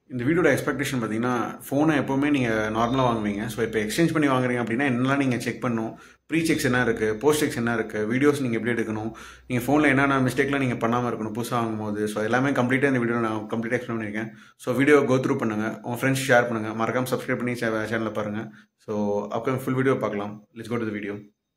இந்த வீடியோட எக்ஸ்பெக்டேஷன் பார்த்தீங்கன்னா ஃபோனை எப்போவுமே நீங்கள் நார்மலாக வாங்குவீங்க ஸோ இப்போ எக்ஸ்சேஞ்ச் பண்ணி வாங்குறீங்க அப்படின்னா என்னெல்லாம் நீங்கள் செக் பண்ணணும் ப்ரீ செக்ஸ் என்ன இருக்குது போஸ்ட் செக்ஸ் என்ன இருக்குது வீடியோஸ் நீங்கள் எப்படி எடுக்கணும் நீங்கள் ஃபோனில் என்னென்ன மிஸ்டேக்லாம் நீங்கள் பண்ணாமல் இருக்கணும் புதுசாக வாங்கும்போது ஸோ எல்லாமே கம்ப்ளீட்டாக இந்த வீடியோ நான் கம்ப்ளீட்டாக எக்ஸ்பிளைன் பண்ணியிருக்கேன் ஸோ வீடியோ கோ த்ரூ பண்ணுங்கள் உங்கள் ஃப்ரெண்ட்ஸ் ஷேர் பண்ணுங்கள் மறக்காம சப்ஸ்கிரைப் பண்ணி சேனலில் பாருங்கள் ஸோ அப்கமிங் ஃபுல் வீடியோ பார்க்கலாம் let's go to video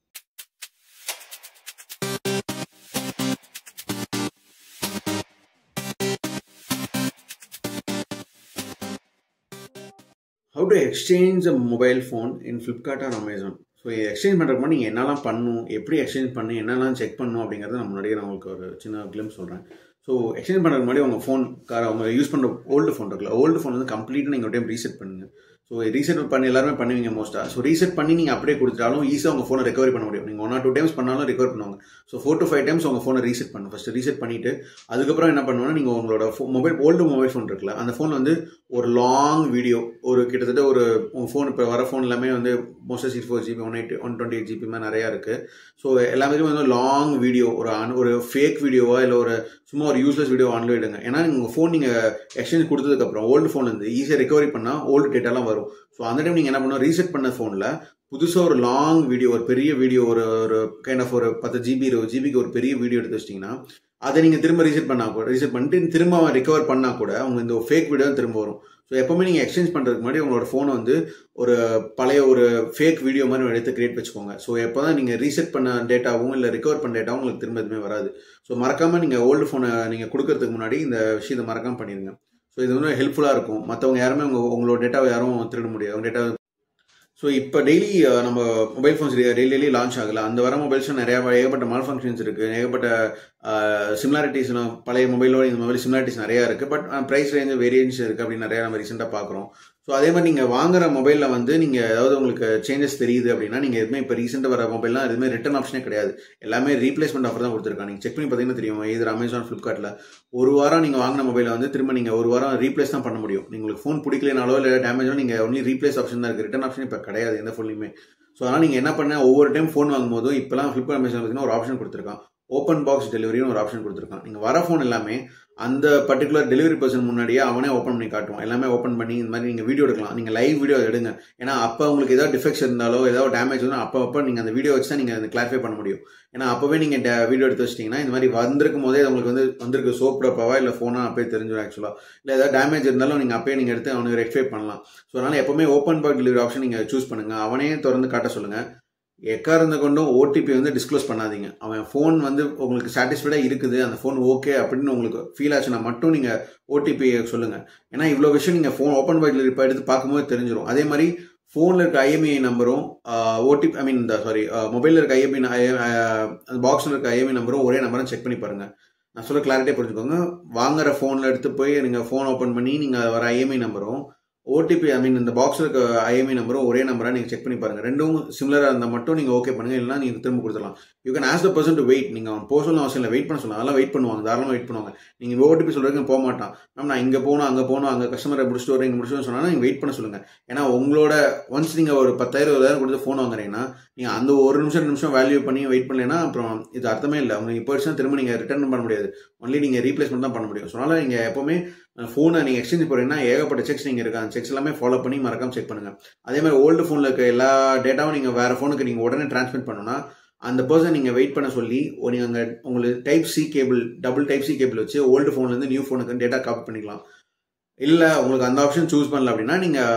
how to exchange a mobile phone in Flipkart or Amazon so exchange பண்ணுறதுக்கு முன்னாடி நீங்கள் என்னெல்லாம் பண்ணணும் எப்படி எக்ஸ்சேஞ்ச் பண்ணி என்னெல்லாம் செக் பண்ணணும் அப்படிங்கிறத நான் முன்னாடியே நான் உங்களுக்கு ஒரு சின்ன கிளிம் சொல்கிறேன் ஸோ எக்ஸ்சேஞ்ச் பண்ணுறதுக்கு முன்னாடி உங்கள் ஃபோன் கார் அவங்க யூஸ் பண்ணுற ஓல்டு ஃபோன் இருக்குல்ல ஓல்டு ஃபோன் வந்து கம்ப்ளீட்டாக நீங்கள் ஒரு டைம் ரீசெட் பண்ணுங்கள் ஸோ ரீசெட் பண்ணி எல்லாருமே பண்ணுவீங்க மோஸ்ட்டாக ஸோ ரீசெட் பண்ணி நீங்கள் அப்படியே கொடுத்துட்டாலும் ஈஸியாக உங்கள் ஃபோனை ரெக்கவரி பண்ண முடியும் நீங்கள் ஒன் ஆர் டூ டைம்ஸ் பண்ணாலும் ரெக்கவர் பண்ணுவாங்க so four to five times உங்கள் ஃபோனை ரீசெட் பண்ணும் ஃபஸ்ட்டு ரீசெட் பண்ணிவிட்டு அதுக்கப்புறம் என்ன பண்ணுவோம்னா நீங்கள் உங்களோட மொபைல் ஓல்டு மொபைல் ஃபோன் இருக்குல்ல அந்த ஃபோன் வந்து ஒரு லாங் வீடியோ ஒரு கிட்டத்தட்ட ஒரு உங்கள் ஃபோன் இப்போ வர ஃபோன் எல்லாமே வந்து மோஸ்ட்டாக six four GB one eight one twenty eight GB மாதிரி நிறையா இருக்குது ஸோ எல்லாமே வந்து லாங் வீடியோ ஒரு அன் ஒரு ஃபேக் வீடியோவா இல்லை ஒரு சும்மா ஒரு யூஸ்லெஸ் வீடியோ ஆன்லைன் எடுங்க ஏன்னா உங்கள் ஃபோன் நீங்கள் எக்ஸ்சேஞ்ச் கொடுத்ததுக்கப்புறம் ஓல்டு ஃபோன் வந்து ஈஸியாக ரெக்கவரி பண்ணால் ஓல்டு டேட்டாலாம் வரும் ஸோ அந்த டைம் நீங்கள் என்ன பண்ணணும் ரீசெட் பண்ண ஃபோனில் புதுசாக ஒரு லாங் வீடியோ ஒரு பெரிய வீடியோ ஒரு ஒரு கைண்ட் ஆஃப் ஒரு பத்து ஜிபி இருபது ஜிபிக்கு ஒரு பெரிய வீடியோ எடுத்து வச்சிட்டிங்கன்னா அதை நீங்கள் திரும்ப ரீசெட் பண்ணா கூட ரீசெட் பண்ணிட்டு திரும்ப அவன் ரிகவர் பண்ணால் கூட அவங்க இந்த ஃபேக் வீடியோ திரும்ப வரும் ஸோ எப்போவுமே நீங்கள் எக்ஸ்சேஞ்ச் பண்ணுறதுக்கு முன்னாடி உங்களோட ஃபோனை வந்து ஒரு பழைய ஒரு ஃபேக் வீடியோ மாதிரி எடுத்து கிரியேட் வச்சுக்கோங்க ஸோ எப்போ தான் நீங்கள் ரீசெட் பண்ண டேட்டாவும் இல்லை ரிகவர் பண்ண டேட்டாவும் உங்களுக்கு திரும்ப எதுவுமே வராது ஸோ மறக்காமல் நீங்கள் ஓல்டு ஃபோனை நீங்கள் கொடுக்கறதுக்கு முன்னாடி இந்த விஷயத்தை மறக்காமல் பண்ணிடுங்க ஸோ இது வந்து ஹெல்ப்ஃபுல்லாக இருக்கும் மற்றவங்க யாருமே உங்கள் உங்களோட டேட்டாவை யாரும் திருட முடியாது உங்கள் டேட்டா ஸோ இப்போ டெய்லி நம்ம mobile phones daily daily launch ஆகல அந்த வர மொபைல்ஸ் நிறையா ஏகப்பட்ட மால் ஃபங்க்ஷன்ஸ் இருக்குது ஏகப்பட்ட சிமிலாரிட்டிஸ்லாம் பழைய மொபைலோட இந்த மொபைல் சிமிலாரிட்டிஸ் நிறையா இருக்குது பட் ப்ரைஸ் ரேஞ்சு வேரியன்ஸ் இருக்குது அப்படின்னு நிறையா நம்ம ரீசெண்டாக பார்க்குறோம் ஸோ அதே மாதிரி நீங்கள் வாங்குற மொபைலில் வந்து நீங்கள் ஏதாவது உங்களுக்கு சேஞ்சஸ் தெரியுது அப்படின்னா நீங்கள் எதுவுமே இப்போ ரீசெண்டாக வர மொபைல்லாம் எதுவுமே ரிட்டன் ஆப்ஷனே கிடையாது எல்லாமே ரீப்ளேஸ்மெண்ட் ஆஃபர் தான் கொடுத்துருக்காங்க நீங்கள் செக் பண்ணி பார்த்தீங்கன்னா தெரியும் இது அமேசான் ஃப்ளிப்கார்ட்டில் ஒரு வாரம் நீங்கள் வாங்கின மொபைலை வந்து திரும்ப நீங்கள் ஒரு வாரம் ரீப்ளேஸ் தான் பண்ண முடியும் உங்களுக்கு ஃபோன் பிடிக்கலனாலோ இல்லை டேமேஜோ நீங்கள் ஒன்லி ரீப்ளேஸ் ஆப்ஷன் தான் இருக்குது ரிட்டன் ஆப்ஷன் இப்போ கிடையாது எந்த ஃபோன்லையுமே ஸோ அதனால் நீங்கள் என்ன பண்ண ஒவ்வொரு டைம் ஃபோன் வாங்கும்போதும் இப்போலாம் ஃப்ளிப்கார்ட் அமேசான் பார்த்தீங்கன்னா ஒரு ஆப்ஷன் கொடுத்துருக்கான் ஓப்பன் பாக்ஸ் டெலிவரின்னு ஒரு ஆப்ஷன் கொடுத்துருக்கான் நீங்கள் வர ஃபோன் எல்லாமே அந்த பர்டிகுலர் டெலிவரி பர்சன் முன்னாடியே அவனே ஓப்பன் பண்ணி காட்டுவான் எல்லாமே ஓப்பன் பண்ணி இந்த மாதிரி நீங்கள் வீடியோ எடுக்கலாம் நீங்கள் லைவ் வீடியோ எடுங்க ஏன்னா அப்போ உங்களுக்கு ஏதாவது டிஃபெக்ட்ஸ் இருந்தாலோ ஏதாவது டேமேஜ் இருந்தாலும் அப்போ அப்போ நீங்கள் அந்த வீடியோ வச்சு தான் நீங்கள் அந்த கிளாரிஃபை பண்ண முடியும் ஏன்னா அப்போவே நீங்கள் வீடியோ எடுத்து வச்சிட்டிங்கன்னா இந்த மாதிரி வந்திருக்கும் போதே உங்களுக்கு வந்து வந்திருக்கு சோப் டப்பாவா இல்லை ஃபோனாக அப்பயே தெரிஞ்சிடும் ஆக்சுவலாக இல்லை ஏதாவது டேமேஜ் இருந்தாலும் நீங்கள் அப்பயே நீங்கள் எடுத்து அவனுக்கு ரெக்டிஃபை பண்ணலாம் ஸோ அதனால் எப்போவுமே ஓப்பன் பாக் டெலிவரி ஆப்ஷன் நீங்கள் சூஸ் பண்ணுங்கள் அவனே திறந்து காட்ட சொல்லுங்கள் எக்கா இருந்த கொண்டும் ஓடிபி வந்து டிஸ்க்ளோஸ் பண்ணாதீங்க அவன் ஃபோன் வந்து உங்களுக்கு சாட்டிஸ்ஃபைடாக இருக்குது அந்த ஃபோன் ஓகே அப்படின்னு உங்களுக்கு ஃபீல் ஆச்சுன்னா மட்டும் நீங்கள் ஓடிபி சொல்லுங்கள் ஏன்னா இவ்வளோ விஷயம் நீங்கள் ஃபோன் ஓப்பன் பாய் இப்போ எடுத்து பார்க்கும்போது தெரிஞ்சிடும் அதே மாதிரி ஃபோனில் இருக்க ஐஎம்ஐ நம்பரும் ஓடிபி ஐ மீன் இந்த சாரி மொபைலில் இருக்க ஐஎம்ஐ அந்த பாக்ஸில் இருக்க ஐஎம்ஐ நம்பரும் ஒரே நம்பரும் செக் பண்ணி பாருங்கள் நான் சொல்ல கிளாரிட்டியாக புரிஞ்சுக்கோங்க வாங்குற ஃபோனில் எடுத்து போய் நீங்கள் ஃபோன் ஓப்பன் பண்ணி நீங்கள் வர ஐஎம்ஐ நம்பரும் ஓடிபி ஐ மீன் இந்த பாக்ஸில் இருக்க ஐஎம்ஐ நம்பரும் ஒரே நம்பராக நீங்கள் செக் பண்ணி பாருங்கள் ரெண்டும் சிமிலராக இருந்தால் மட்டும் நீங்கள் ஓகே பண்ணுங்கள் இல்லைனா நீங்கள் திரும்ப கொடுத்துடலாம் you can ask the person to wait நீங்கள் அவன் போக சொல்ல அவசியம் இல்லை வெயிட் பண்ண சொல்லலாம் அதெல்லாம் வெயிட் பண்ணுவாங்க தாராளமாக வெயிட் பண்ணுவாங்க நீங்கள் ஓடிபி சொல்கிறதுக்கு போக மாட்டான் மேம் நான் இங்கே போகணும் அங்கே போகணும் அங்கே கஸ்டமரை முடிச்சுட்டு வரேன் இங்கே முடிச்சுட்டு சொன்னால் நீங்கள் வெயிட் பண்ண சொல்லுங்கள் ஏன்னா உங்களோட ஒன்ஸ் நீங்கள் ஒரு பத்தாயிரம் இருபதாயிரம் கொடுத்து ஃபோன் வாங்குறீங்கன்னா நீங்கள் அந்த ஒரு நிமிஷம் நிமிஷம் வேல்யூ பண்ணி வெயிட் பண்ணலைன்னா அப்புறம் இது அர்த்தமே இல்லை உங்களுக்கு இப்போ வருஷம் திரும்ப நீங்கள் ரிட்டர்ன் பண்ண முடியாது ஒன்லி நீங்கள் ரீப்ளேஸ்மெண்ட் தான் பண்ண முடியும் ஸோ அதனால் நீங்கள் எப்போவுமே ஃபோனை நீங்கள் எக்ஸ்சேஞ்ச் போகிறீங்கன்னா ஏகப்பட்ட செக்ஸ் நீங்கள் இருக்கு அந்த செக்ஸ் எல்லாமே ஃபாலோ பண்ணி மறக்காம செக் பண்ணுங்கள் அதே மாதிரி ஓல்டு ஃபோனில் இருக்க எல்லா டேட்டாவும் நீங்கள் வேறு ஃபோனுக்கு நீங்கள் உடனே ட்ரான்ஸ்மிட் பண்ணணும்னா அந்த பர்சன் நீங்கள் வெயிட் பண்ண சொல்லி நீங்கள் அங்கே உங்களுக்கு type C cable double type C cable வச்சு ஓல்டு ஃபோன்லேருந்து நியூ ஃபோனுக்கு டேட்டா காப்பி பண்ணிக்கலாம் இல்லை உங்களுக்கு அந்த ஆப்ஷன் சூஸ் பண்ணல அப்படின்னா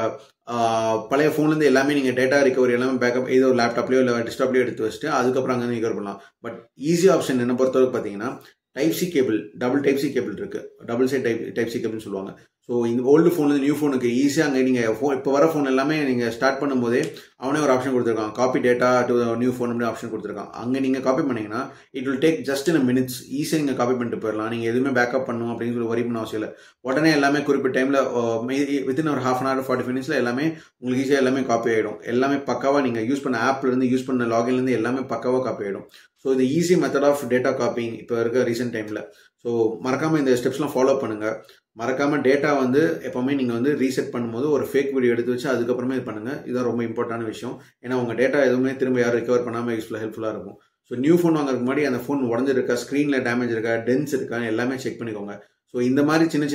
நீங்கள் பழைய ஃபோன்லேருந்து எல்லாமே நீங்கள் டேட்டா ரிகவரி எல்லாமே பேக்கப் ஏதோ ஒரு லேப்டாப்லேயோ இல்லை டெஸ்க்டாப்லேயோ எடுத்து வச்சுட்டு அதுக்கப்புறம் அங்கே ரிகவர் பண்ணலாம் பட் ஈஸி ஆப்ஷன் என்ன பொறுத்தவரைக்கும் பார்த்தீங்கன்னா type C cable double type C cable இருக்கு double side type type C கேபிள்னு சொல்லுவாங்க ஸோ இந்த ஓல்டு ஃபோன்லேருந்து நியூ ஃபோனுக்கு ஈஸியாக அங்கே நீங்கள் ஃபோன் இப்போ வர ஃபோன் எல்லாமே நீங்கள் ஸ்டார்ட் பண்ணும்போதே அவனே ஒரு ஆப்ஷன் கொடுத்துருக்கான் copy data to new phone அப்படி ஆப்ஷன் கொடுத்துருக்கான் அங்கே நீங்கள் காப்பி பண்ணீங்கன்னா it will take just in minutes ஈஸியாக நீங்கள் காப்பி பண்ணிட்டு போயிடலாம் நீங்கள் எதுவுமே பேக்கப் பண்ணணும் அப்படின்னு சொல்லி வரி பண்ண அவசியம் இல்லை உடனே எல்லாமே குறிப்பிட்ட டைமில் வித்தின் ஒரு ஹாஃப் அன் ஹவர் ஃபார்ட்டி மினிட்ஸில் எல்லாமே உங்களுக்கு ஈஸியாக எல்லாமே காப்பி ஆகிடும் எல்லாமே பக்காவாக நீங்கள் யூஸ் பண்ண ஆப்லேருந்து யூஸ் பண்ண லாகின்லேருந்து எல்லாமே பக்காவாக காப்பி ஆகிடும் ஸோ இது easy method of data copying இப்போ இருக்க ரீசெண்ட் டைமில் ஸோ மறக்காமல் இந்த ஸ்டெப்ஸ்லாம் ஃபாலோ பண்ணுங்கள் மறக்காமல் டேட்டா வந்து எப்போவுமே நீங்கள் வந்து ரீசெட் பண்ணும்போது ஒரு ஃபேக் வீடியோ எடுத்து வச்சு அதுக்கப்புறமே இது பண்ணுங்கள் இதுதான் ரொம்ப இம்பார்ட்டான விஷயம் ஏன்னா உங்கள் டேட்டா எதுவுமே திரும்ப யாரும் ரிகவர் பண்ணாமல் யூஸ்ஃபுல்லாக ஹெல்ப்ஃபுல்லாக இருக்கும் ஸோ நியூ ஃபோன் வாங்குறதுக்கு முன்னாடி அந்த ஃபோன் உடஞ்சிருக்கா ஸ்க்ரீனில் டேமேஜ் இருக்கா டென்ஸ் இருக்கா எல்லாமே செக் பண்ணிக்கோங்க ஸோ இந்த மாதிரி சின்ன சின்ன செக்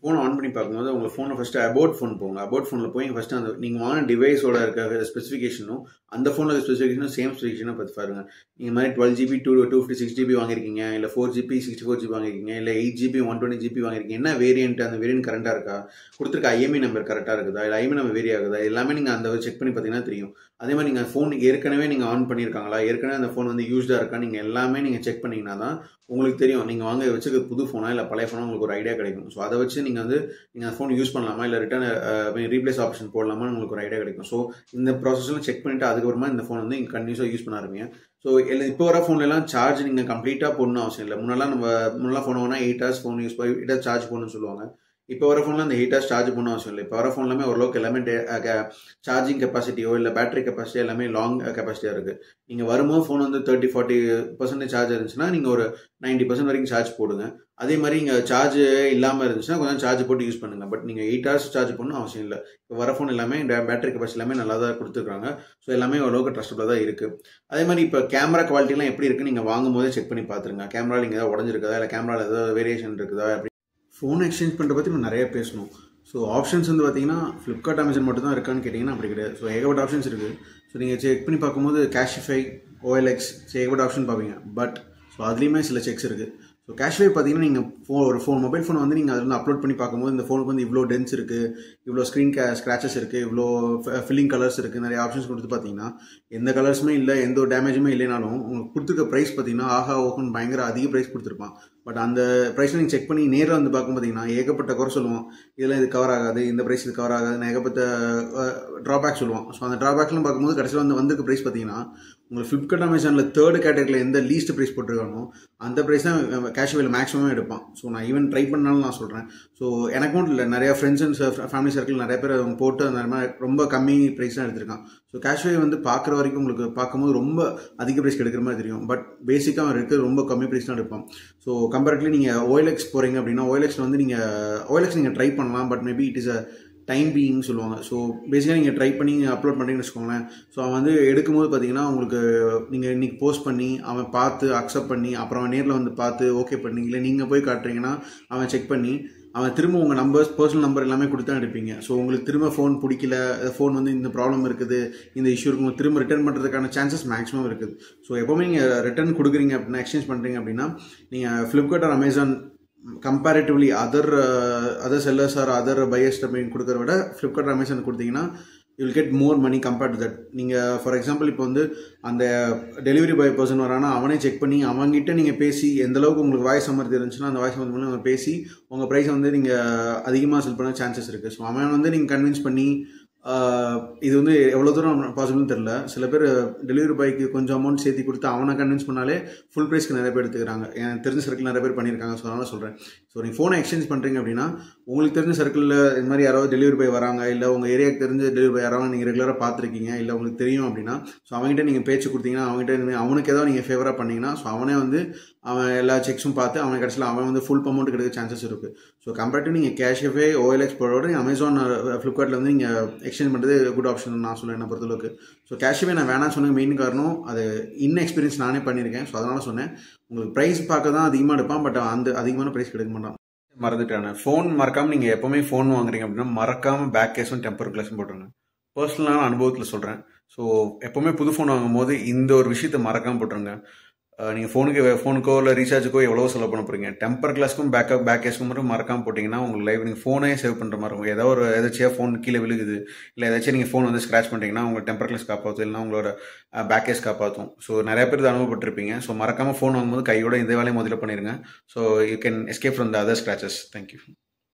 ஃபோன் ஆன் பண்ணி பார்க்கும்போது உங்கள் ஃபோனை ஃபஸ்ட்டு அபவுட் ஃபோன் போங்க அபவுட் ஃபோனில் போய் ஃபஸ்ட்டு அந்த நீங்கள் வாங்கின டிவைஸோட இருக்க ஸ்பெசிஃபிகேஷனும் அந்த ஃபோனில் ஸ்பெசிஃபிகேஷனும் சேம் ஸ்பெசிஃபிகேஷனாக பார்த்து பாருங்க நீங்கள் மாதிரி twelve GB to two fifty six GB வாங்கியிருக்கீங்க இல்லை four GB sixty four GB வாங்கியிருக்கீங்க இல்லை eight GB one twenty GB வாங்கியிருக்கீங்க என்ன வேரியன்ட் அந்த வேரியன்ட் கரெக்டாக இருக்கா கொடுத்துருக்க ஐஎம்ஐ நம்பர் கரெக்டாக இருக்குதா இல்லை ஐஎம்ஐ நம்பர் வேரி ஆகுதா எல்லாமே நீங்கள் அந்த செக் பண்ணி பார்த்தீங்கன்னா தெரியும் அதே மாதிரி நீங்கள் ஃபோன் ஏற்கனவே நீங்கள் ஆன் பண்ணியிருக்காங்களா ஏற்கனவே அந்த ஃபோன் வந்து யூஸ்டாக இருக்கா நீங்கள் எல்லாமே நீங்கள் செக் பண்ணிங்கன்னா தான் உங்களுக்கு தெரியும் நீங்கள் வாங்க வச்சுக்க புது ஃபோனா இல்லை பழைய ஃபோனா உங்களுக்கு ஒரு ஐடியா கிடைக்கும் ஸோ அதை வச்சு நீங்கள் வந்து நீங்கள் அந்த ஃபோன் யூஸ் பண்ணலாமா இல்லை ரிட்டர்ன் ரீப்ளேஸ் ஆப்ஷன் போடலாமா உங்களுக்கு ஒரு ஐடியா கிடைக்கும் ஸோ இந்த ப்ராசஸ்லாம் செக் பண்ணிவிட்டு அதுக்கப்புறமா இந்த ஃபோன் வந்து நீங்கள் கண்டினியூஸாக யூஸ் பண்ண ஆரம்பிங்க ஸோ இப்போ வர ஃபோன்லலாம் சார்ஜ் நீங்கள் கம்ப்ளீட்டாக போடணும் அவசியம் இல்லை முன்னெல்லாம் நம்ம முன்னெல்லாம் ஃபோன் வாங்கினா எயிட் ஹவர்ஸ் ஃபோன் யூஸ் பண்ணி எயிட் ஹவர்ஸ் சார்ஜ் போடணும்னு சொல்லுவாங்க இப்போ வர ஃபோனில் அந்த எயிட் ஹவர்ஸ் சார்ஜ் பண்ண அவசியம் இல்லை இப்போ வர ஃபோன்லாமே ஓரளவுக்கு எல்லாமே சார்ஜிங் கெப்பாசிட்டியோ இல்லை பேட்டரி கெப்பாசிட்டி எல்லாமே லாங் கெப்பாசிட்டியாக இருக்குது நீங்கள் வரும்போது ஃபோன் வந்து தேர்ட்டி ஃபார்ட்டி பர்சன்டேஜ் சார்ஜ் இருந்துச்சுன்னா நீங்கள் ஒரு நைன்ட்டி பர்சன்ட் வரைக்கும் சார்ஜ் போடுங்க அதே மாதிரி இங்கே சார்ஜ் இல்லாமல் இருந்துச்சுன்னா கொஞ்சம் சார்ஜ் போட்டு யூஸ் பண்ணுங்கள் பட் நீங்கள் எயிட் ஹவர்ஸ் சார்ஜ் பண்ணணும் அவசியம் இல்லை இப்போ வர ஃபோன் எல்லாமே பேட்டரி கெப்பாசிட்டி எல்லாமே நல்லா தான் கொடுத்துருக்காங்க ஸோ எல்லாமே ஓரளவுக்கு ட்ரஸ்டபுளாக தான் இருக்குது அதே மாதிரி இப்போ கேமரா குவாலிட்டிலாம் எப்படி இருக்குது நீங்கள் வாங்கும் போதே செக் பண்ணி பார்த்துருங்க கேமரா நீங்கள் ஏதாவது உடஞ்சிருக்குதா இல்லை கேமராவில் ஏதாவது வேரியேஷன் இருக்குதா அப்படி ஃபோன் எக்ஸ்சேஞ்ச் பண்ணுற பற்றி நம்ம நிறைய பேசணும் ஸோ ஆப்ஷன்ஸ் வந்து பார்த்தீங்கன்னா ஃப்ளிப்கார்ட் அமேசான் மட்டும் தான் இருக்கான்னு கேட்டிங்கன்னா அப்படி கிடையாது ஸோ ஏகப்பட்ட ஆப்ஷன்ஸ் இருக்குது ஸோ நீங்கள் செக் பண்ணி பார்க்கும்போது கேஷிஃபை ஓஎல்எக்ஸ் ஏகப்பட்ட ஆப்ஷன் பார்ப்பீங்க பட் ஸோ அதுலேயுமே சில செக்ஸ் இருக்குது ஸோ கேஷ்வே பார்த்தீங்கன்னா நீங்கள் ஃபோ ஒரு ஃபோன் மொபைல் ஃபோன் வந்து நீங்கள் அதில் வந்து அப்லோட் பண்ணி பார்க்கும்போது இந்த ஃபோனுக்கு வந்து இவ்வளோ டென்ஸ் இருக்குது இவ்வளோ ஸ்க்ரீன் கே ஸ்க்ராச்சஸ் இருக்குது இவ்வளோ ஃபில்லிங் கலர்ஸ் இருக்குது நிறைய ஆப்ஷன்ஸ் கொடுத்து பார்த்தீங்கன்னா எந்த கலர்ஸுமே இல்லை எந்த ஒரு டேமேஜுமே இல்லைனாலும் உங்களுக்கு கொடுத்துருக்க ப்ரைஸ் பார்த்தீங்கன்னா ஆஹா ஓஹன் பயங்கர அதிக ப்ரைஸ் கொடுத்துருப்பான் பட் அந்த ப்ரைஸில் நீங்கள் செக் பண்ணி நேரில் வந்து பார்க்கும் பார்த்தீங்கன்னா ஏகப்பட்ட குறை சொல்லுவோம் இதில் இது கவர் ஆகாது இந்த ப்ரைஸ் இது கவர் ஆகாதுன்னு ஏகப்பட்ட ட்ராபேக் சொல்லுவோம் ஸோ அந்த ட்ராபேக்லாம் பார்க்கும்போது கடைசியில் வந்து வந்திருக்க ப்ரைஸ் பார்த்தீங்கன்னா உங்களுக்கு ஃப்ளிப்கார்ட் அமேசானில் தேர்ட் கேட்டகரியில் எந்த லீஸ்ட் ப்ரைஸ் போட்டிருக்கானோ அந்த ப்ரைஸ் தான் கேஷ்வேல மேக்ஸிமம் எடுப்பான் ஸோ நான் ஈவன் ட்ரை பண்ணாலும் நான் சொல்கிறேன் ஸோ எனக்கும் இல்லை நிறையா ஃப்ரெண்ட்ஸ் அண்ட் ஃபேமிலி சர்க்கிள் நிறைய பேர் அவங்க போட்டு அந்த மாதிரி ரொம்ப கம்மி ப்ரைஸ் தான் எடுத்திருக்கான் ஸோ கேஷ்வே வந்து பார்க்குற வரைக்கும் உங்களுக்கு பார்க்கும்போது ரொம்ப அதிக ப்ரைஸ் எடுக்கிற மாதிரி தெரியும் பட் பேசிக்காக அவன் இருக்கிறது ரொம்ப கம்மி ப்ரைஸ் தான் எடுப்பான் ஸோ கம்பேரிட்லி நீங்கள் ஓஎல்எக்ஸ் போகிறீங்க அப்படின்னா ஓஎல்எக்ஸில் வந்து நீங்கள் ஓஎல்எக்ஸ் நீங்கள் ட்ரை பண்ணலாம் but maybe it is a time being சொல்லுவாங்க ஸோ பேசிக்காக நீங்கள் ட்ரை பண்ணி அப்லோட் பண்ணுறீங்கன்னு வச்சுக்கோங்களேன் ஸோ அவன் வந்து எடுக்கும்போது பார்த்தீங்கன்னா உங்களுக்கு நீங்கள் இன்றைக்கி போஸ்ட் பண்ணி அவன் பார்த்து அக்செப்ட் பண்ணி அப்புறம் நேரில் வந்து பார்த்து ஓகே பண்ணி இல்லை நீங்கள் போய் காட்டுறீங்கன்னா அவன் செக் பண்ணி அவன் திரும்ப உங்கள் நம்பர்ஸ் பர்சனல் நம்பர் எல்லாமே கொடுத்து தான் எடுப்பீங்க ஸோ உங்களுக்கு திரும்ப ஃபோன் பிடிக்கல ஃபோன் வந்து இந்த ப்ராப்ளம் இருக்குது இந்த இஷ்யூ இருக்கும் திரும்ப ரிட்டர்ன் பண்ணுறதுக்கான சான்சஸ் மேக்ஸிமம் இருக்குது ஸோ எப்போவுமே நீங்கள் ரிட்டர்ன் கொடுக்குறீங்க அப்படின்னா எக்ஸ்சேஞ்ச் பண்ணுறீங்க அப்படின்னா நீங்கள் Flipkart or Amazon comparatively other other sellers or other buyers அப்படின்னு கொடுக்குறத விட ஃப்ளிப்கார்ட் அமேசான் கொடுத்தீங்கன்னா you will get more money compared to that நீங்கள் ஃபார் எக்ஸாம்பிள் இப்போ வந்து அந்த டெலிவரி பாய் பர்சன் வரானா அவனே செக் பண்ணி அவங்ககிட்ட நீங்கள் பேசி எந்த அளவுக்கு உங்களுக்கு வாய்ஸ் சம்மர்த்தி இருந்துச்சுன்னா அந்த வாய்ஸ் சம்மர்த்தி மூலம் பேசி உங்கள் ப்ரைஸை வந்து நீங்கள் அதிகமாக செல் பண்ண சான்சஸ் இருக்குது ஸோ அவன் வந்து நீங்கள் கன்வின்ஸ் பண்ணி இது வந்து எவ்வளோ தூரம் பாசிபிள்னு தெரில சில பேர் டெலிவரி பாய்க்கு கொஞ்சம் அமௌண்ட் சேர்த்து கொடுத்து அவனை கன்வின்ஸ் பண்ணாலே ஃபுல் ப்ரைஸ்க்கு நிறைய பேர் எடுத்துக்கிறாங்க எனக்கு தெரிஞ்ச சர்க்கிள் நிறைய பேர் பண்ணியிருக்காங்க ஸோ அதனால் சொல்கிறேன் ஸோ நீங்கள் ஃபோனை எக்ஸ்சேஞ்ச் பண்ணுறீங்க அப்படின்னா உங்களுக்கு தெரிஞ்ச சர்க்கிளில் இது மாதிரி யாராவது டெலிவரி பாய் வராங்க இல்லை உங்கள் ஏரியாவுக்கு தெரிஞ்ச டெலிவரி பாய் யாராவது நீங்கள் ரெகுலராக பார்த்துருக்கீங்க இல்லை உங்களுக்கு தெரியும் அப்படின்னா ஸோ அவங்ககிட்ட நீங்கள் பேச்சு கொடுத்தீங்கன்னா அவங்ககிட்ட அவனுக்கு ஏதாவது நீங்கள் ஃபேவராக பண்ணிங்கன்னா ஸோ அவனே வந்து அவன் எல்லா செக்ஸும் பார்த்து அவன் கடைசியில் அவன் வந்து ஃபுல் அமௌண்ட் கிடைக்க சான்சஸ் இருக்குது ஸோ கம்பேர்ட் நீங்கள் கேஷ்ஃபே ஓஎல்எக்ஸ் போகிறோட அமேசான் ஃப்ளிப்கார்ட்டில் வந்து நீங்கள் எக்ஸ்சேஞ்ச் பண்ணுறது குட் ஆப்ஷன் நான் சொல்லுவேன் என்ன பொறுத்தளவுக்கு ஸோ கேஷ்வே நான் வேணாம் சொன்ன மெயின் காரணம் அது இன்ன எக்ஸ்பீரியன்ஸ் நானே பண்ணியிருக்கேன் ஸோ அதனால் சொன்னேன் உங்களுக்கு ப்ரைஸ் பார்க்க தான் அதிகமாக எடுப்பான் பட் அந்த அதிகமான ப்ரைஸ் கிடைக்க மாட்டான் மறந்துட்டானே ஃபோன் மறக்காமல் நீங்கள் எப்போவுமே ஃபோன் வாங்குறீங்க அப்படின்னா மறக்காமல் பேக் கேஸும் டெம்பர் கிளாஸும் போட்டுருங்க பர்சனலான அனுபவத்தில் சொல்கிறேன் ஸோ எப்போவுமே புது ஃபோன் வாங்கும்போது இந்த ஒரு விஷயத்தை மறக்காமல் போட்டுருங்க நீங்கள் ஃபோனுக்கு ஃபோனுக்கோ இல்லை ரீசார்ஜுக்கோ எவ்வளோ செலவு பண்ண போகிறீங்க டெம்பர் கிளாஸ்க்கும் பேக்கப் பேக் கேஸ்க்கும் மட்டும் மறக்காமல் போட்டிங்கன்னா உங்களுக்கு லைஃப் நீங்கள் ஃபோனே சேவ் பண்ணுற மாதிரி இருக்கும் ஏதோ ஒரு ஏதாச்சும் ஃபோன் கீழே விழுகுது இல்லை ஏதாச்சும் நீங்கள் ஃபோன் வந்து ஸ்க்ராச் பண்ணிட்டீங்கன்னா உங்களுக்கு டெம்பர் கிளாஸ் காப்பாற்றும் இல்லைனா உங்களோட பேக் கேஸ் காப்பாற்றும் ஸோ நிறைய பேர் இதை அனுபவப்பட்டிருப்பீங்க ஸோ மறக்காமல் ஃபோன் வாங்கும்போது கையோட இந்த வேலையை முதல்ல பண்ணிடுங்க so you can escape from the other scratches thank you